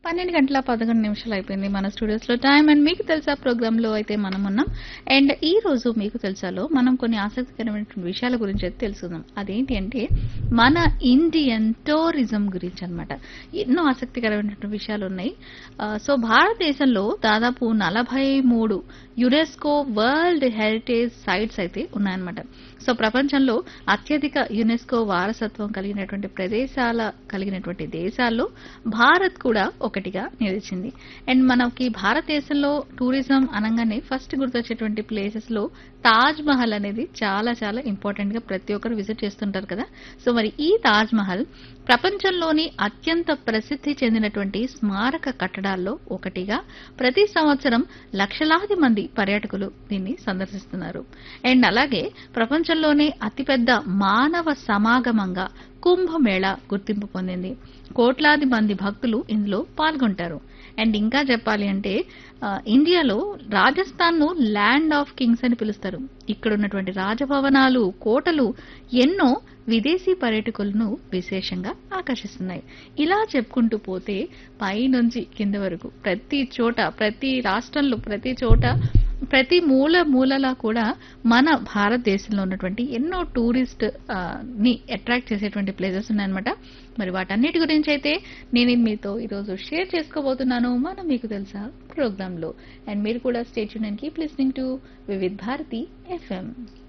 పన్నెండు గంటల పదకొండు నిమిషాలు అయిపోయింది మన స్టూడియోస్ లో టైం అండ్ మీకు తెలుసా ప్రోగ్రామ్ లో అయితే మనం ఉన్నాం అండ్ ఈ రోజు మీకు తెలుసాలో మనం కొన్ని ఆసక్తికరమైన విషయాల గురించి అయితే తెలుసుకుందాం అదేంటి అంటే మన ఇండియన్ టూరిజం గురించి అన్నమాట ఎన్నో ఆసక్తికరమైనటువంటి విషయాలు ఉన్నాయి ఆ, సో భారతదేశంలో దాదాపు నలభై మూడు యునెస్కో వరల్డ్ హెరిటేజ్ సైట్స్ అయితే ఉన్నాయన్నమాట సో ప్రపంచంలో అత్యధిక యునెస్కో వారసత్వం కలిగినటువంటి ప్రదేశాల కలిగినటువంటి దేశాల్లో భారత్ కూడా ఒకటిగా నిలిచింది అండ్ మనకి భారతదేశంలో టూరిజం అనగానే ఫస్ట్ గుర్తొచ్చేటువంటి ప్లేసెస్ లో తాజ్ మహల్ అనేది చాలా చాలా ఇంపార్టెంట్ గా ప్రతి ఒక్కరు విజిట్ చేస్తుంటారు కదా సో మరి ఈ తాజ్ మహల్ ప్రపంచంలోని అత్యంత ప్రసిద్ధి చెందినటువంటి స్మారక కట్టడాల్లో ఒకటిగా ప్రతి సంవత్సరం లక్షలాది మంది పర్యాటకులు దీన్ని సందర్శిస్తున్నారు అండ్ అలాగే ప్రపంచంలోనే అతిపెద్ద మానవ సమాగమంగా కుంభమేళా గుర్తింపు పొందింది కోట్లాది మంది భక్తులు ఇందులో పాల్గొంటారు అండ్ ఇంకా చెప్పాలి అంటే ఆ, ఇండియాలో రాజస్థాన్ ను ల్యాండ్ ఆఫ్ కింగ్స్ అని పిలుస్తారు ఇక్కడ ఉన్నటువంటి రాజభవనాలు కోటలు ఎన్నో విదేశీ పర్యాటకులను విశేషంగా ఆకర్షిస్తున్నాయి ఇలా చెప్పుకుంటూ పోతే పై నుంచి కింద వరకు ప్రతి చోట ప్రతి రాష్ట్రంలో ప్రతి చోట ప్రతి మూల మూలలా కూడా మన భారతదేశంలో ఉన్నటువంటి ఎన్నో టూరిస్ట్ ఆ, ని అట్రాక్ట్ చేసేటువంటి ప్లేసెస్ ఉన్నాయన్నమాట మరి వాటన్నిటి గురించి అయితే నేను మీతో ఈరోజు షేర్ చేసుకోబోతున్నాను మనం మీకు తెలుసా ప్రోగ్రామ్ లో అండ్ మీరు కూడా state union keep listening to Vividh Bharati FM